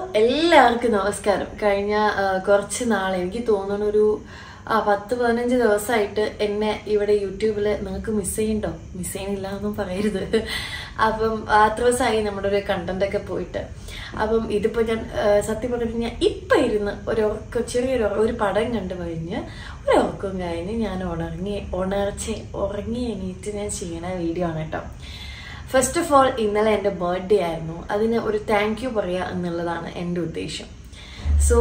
എല്ലാവർക്കും നമസ്കാരം കഴിഞ്ഞ ആ, കുറച്ച് നാൾ എനിക്ക് തോന്നുന്നു ഒരു ആ പത്ത് പതിനഞ്ച് ദിവസമായിട്ട് എന്നെ ഇവിടെ യൂട്യൂബിൽ നിങ്ങൾക്ക് മിസ് ചെയ്യണ്ടോ മിസ് ചെയ്യണില്ല എന്നും പറയരുത് അപ്പം അത്ര ദിവസമായി നമ്മുടെ ഒരു കണ്ടന്റ് ഒക്കെ പോയിട്ട് അപ്പം ഇതിപ്പോ ഞാൻ ആ, സത്യം പറഞ്ഞു കഴിഞ്ഞാൽ ഇപ്പൊ ഇരുന്ന് ഒരു ഉറക്കം ചെറിയൊരു ഉറ- ഒരു പടം കണ്ടു കഴിഞ്ഞ് ഒരു ഉറക്കം കഴിഞ്ഞ് ഞാൻ ഉണർങ്ങി ഉണർച്ച ഉറങ്ങി എണീറ്റ് ഞാൻ ചെയ്യണ വീഡിയോ ആണ് കേട്ടോ ഫസ്റ്റ് ഓഫ് ഓൾ ഇന്നലെ എൻ്റെ ബർത്ത്ഡേ ആയിരുന്നു അതിന് ഒരു താങ്ക് യു പറയുക എന്നുള്ളതാണ് എൻ്റെ ഉദ്ദേശം സോ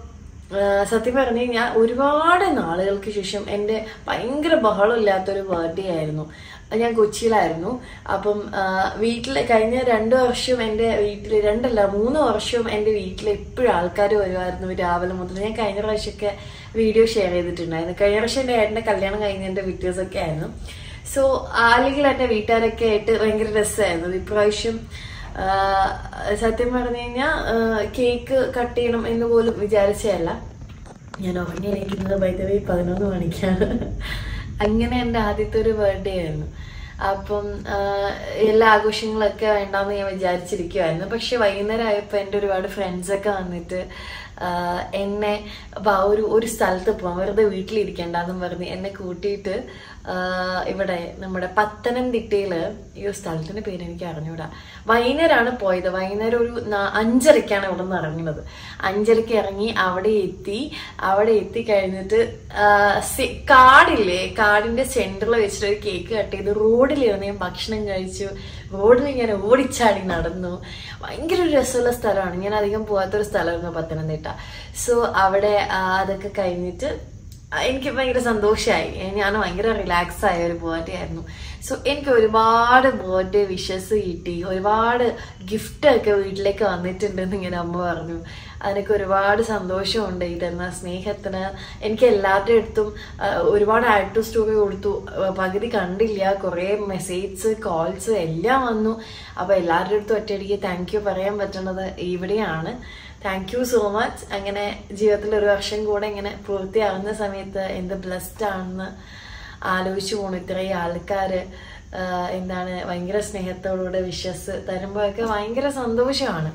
സത്യം പറഞ്ഞു കഴിഞ്ഞാൽ ഒരുപാട് നാളുകൾക്ക് ശേഷം എൻ്റെ ഭയങ്കര ബഹളമില്ലാത്തൊരു ബർത്ത്ഡേ ആയിരുന്നു ഞാൻ കൊച്ചിയിലായിരുന്നു അപ്പം വീട്ടിൽ കഴിഞ്ഞ രണ്ട് വർഷവും എൻ്റെ വീട്ടിൽ രണ്ടല്ല മൂന്ന് വർഷവും എൻ്റെ വീട്ടിൽ എപ്പോഴും ആൾക്കാർ വരുമായിരുന്നു രാവിലെ മുതൽ ഞാൻ കഴിഞ്ഞ പ്രാവശ്യമൊക്കെ വീഡിയോ ഷെയർ ചെയ്തിട്ടുണ്ടായിരുന്നു കഴിഞ്ഞ പ്രാവശ്യം എൻ്റെ ഏട്ടൻ്റെ കല്യാണം കഴിഞ്ഞതിൻ്റെ വീഡിയോസൊക്കെ ആയിരുന്നു സോ അല്ലെങ്കിൽ എൻ്റെ വീട്ടുകാരൊക്കെ ആയിട്ട് ഭയങ്കര രസമായിരുന്നു ഇപ്രാവശ്യം ആ, സത്യം പറഞ്ഞു കഴിഞ്ഞാൽ കേക്ക് കട്ട് ചെയ്യണം എന്ന് പോലും വിചാരിച്ചതല്ല ഞാൻ ഉറങ്ങി എണീക്കുന്നത് ബൈതവേ പതിനൊന്ന് മണിക്കാണ് അങ്ങനെ എൻ്റെ ആദ്യത്തെ ഒരു ബർത്ത്ഡേ ആയിരുന്നു അപ്പം ആ, എല്ലാ ആഘോഷങ്ങളൊക്കെ വേണ്ടാന്ന് ഞാൻ വിചാരിച്ചിരിക്കുമായിരുന്നു പക്ഷെ വൈകുന്നേരം ആയപ്പോൾ എൻ്റെ ഒരുപാട് ഫ്രണ്ട്സൊക്കെ വന്നിട്ട് ആ, എന്നെ വാ ഒരു ഒരു സ്ഥലത്ത് പോവാം വെറുതെ വീട്ടിലിരിക്കണ്ടെന്നും പറഞ്ഞ് എന്നെ കൂട്ടിയിട്ട് ആ, ഇവിടെ നമ്മുടെ പത്തനംതിട്ടയില് ഈ ഒരു സ്ഥലത്തിന്റെ പേര് എനിക്ക് അറിഞ്ഞൂടാ വൈകുന്നേരമാണ് പോയത് വൈകുന്നേരം ഒരു നാ- അഞ്ചരയ്ക്കാണ് ഇവിടെ നിന്ന് ഇറങ്ങുന്നത് അഞ്ചരയ്ക്ക് ഇറങ്ങി അവിടെ എത്തി അവിടെ എത്തി കഴിഞ്ഞിട്ട് ആ, സി- കാടില്ലേ കാടിന്റെ സെന്ററിൽ വെച്ചിട്ട് ഒരു കേക്ക് കട്ട് ചെയ്ത് റോഡിലിരുന്ന് ഞാൻ ഭക്ഷണം കഴിച്ചു റോഡിൽ ഇങ്ങനെ ഓടിച്ചാടി നടന്നു ഭയങ്കര ഒരു രസമുള്ള സ്ഥലമാണ് ഞാൻ അധികം പോകാത്തൊരു സ്ഥലമായിരുന്നു പത്തനംതിട്ട സോ അവിടെ ആ, അതൊക്കെ കഴിഞ്ഞിട്ട് എനിക്ക് ഭയങ്കര സന്തോഷമായി ഞാൻ ഭയങ്കര റിലാക്സ് ആയ ഒരു ബർത്ത്ഡേ ആയിരുന്നു സോ എനിക്ക് ഒരുപാട് ബർത്ത്ഡേ വിഷസ് കിട്ടി ഒരുപാട് ഗിഫ്റ്റ് ഒക്കെ വീട്ടിലേക്ക് വന്നിട്ടുണ്ടെന്ന് ഇങ്ങനെ അമ്മ പറഞ്ഞു അതിനൊക്കെ ഒരുപാട് സന്തോഷമുണ്ട് ഈ തന്ന സ്നേഹത്തിന് എനിക്ക് എല്ലാവരുടെ അടുത്തും ആ, ഒരുപാട് ആഡ് ടു സ്റ്റോറി കൊടുത്തു ആ, പകുതി കണ്ടില്ല കുറേ മെസ്സേജ് കോൾസ് എല്ലാം വന്നു അപ്പോൾ എല്ലാവരുടെ അടുത്തും ഒറ്റയടിക്ക് താങ്ക് യു പറയാൻ പറ്റുന്നത് ഇവിടെയാണ് താങ്ക് യു സോ മച്ച് അങ്ങനെ ജീവിതത്തിൽ ഒരു വർഷം കൂടെ ഇങ്ങനെ പൂർത്തിയാവുന്ന സമയത്ത് എന്ത് ബ്ലെസ്ഡ് ആണെന്ന് ആലോചിച്ചു പോണു ഇത്രയും ആൾക്കാര് ആഹ് എന്താണ് ഭയങ്കര സ്നേഹത്തോടുകൂടെ വിശ്വസ് തരുമ്പോഴൊക്കെ ഭയങ്കര സന്തോഷമാണ്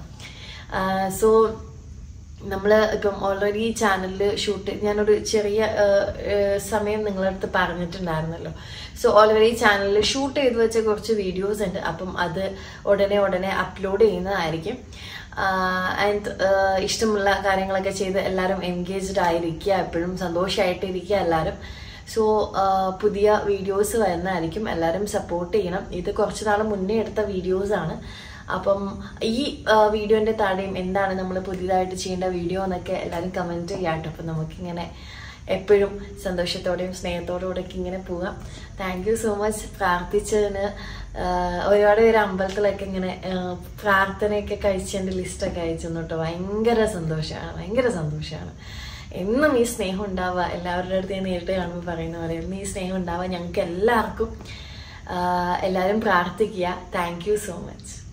സോ നമ്മൾ ഇപ്പം ഓൾറെഡി ഈ ചാനലിൽ ഷൂട്ട് ഞാനൊരു ചെറിയ ആഹ്, ആഹ് സമയം നിങ്ങളുടെ അടുത്ത് പറഞ്ഞിട്ടുണ്ടായിരുന്നല്ലോ സോ ഓൾറെഡി ചാനലിൽ ഷൂട്ട് ചെയ്ത് വെച്ച കുറച്ച് വീഡിയോസ് ഉണ്ട് അപ്പം അത് ഉടനെ ഉടനെ അപ്ലോഡ് ചെയ്യുന്നതായിരിക്കും ആൻഡ് ഇഷ്ടമുള്ള കാര്യങ്ങളൊക്കെ ചെയ്ത് എല്ലാവരും എൻഗേജ്ഡ് ആയിരിക്കുക എപ്പോഴും സന്തോഷമായിട്ടിരിക്കുക എല്ലാവരും സോ പുതിയ വീഡിയോസ് വരുന്നതായിരിക്കും എല്ലാവരും സപ്പോർട്ട് ചെയ്യണം ഇത് കുറച്ച് നാൾ മുന്നേ എടുത്ത വീഡിയോസ് ആണ് അപ്പം ഈ വീഡിയോന്റെ താഴെയും എന്താണ് നമ്മൾ പുതിയതായിട്ട് ചെയ്യേണ്ട വീഡിയോ എന്നൊക്കെ എല്ലാവരും കമൻറ്റ് ചെയ്യാട്ടോ അപ്പം നമുക്കിങ്ങനെ എപ്പോഴും സന്തോഷത്തോടെയും സ്നേഹത്തോടുകൂടെ ഒക്കെ ഇങ്ങനെ പോകാം താങ്ക് യു സോ മച്ച് പ്രാർത്ഥിച്ചതിന് ആഹ് ഒരുപാട് പേര് അമ്പലത്തിലൊക്കെ ഇങ്ങനെ ആഹ് പ്രാർത്ഥനയൊക്കെ കഴിച്ചതിൻ്റെ ലിസ്റ്റൊക്കെ അയച്ചു കേട്ടോ ഭയങ്കര സന്തോഷമാണ് ഭയങ്കര സന്തോഷമാണ് എന്നും ഈ സ്നേഹം ഉണ്ടാവുക എല്ലാവരുടെ അടുത്ത് ഞാൻ നേരിട്ട് കാണുമ്പോൾ പറയുന്ന പോലെ എന്നും ഈ സ്നേഹം ഉണ്ടാവുക ഞങ്ങൾക്ക് എല്ലാവർക്കും ആഹ് എല്ലാവരും പ്രാർത്ഥിക്കുക താങ്ക് യു സോ മച്ച്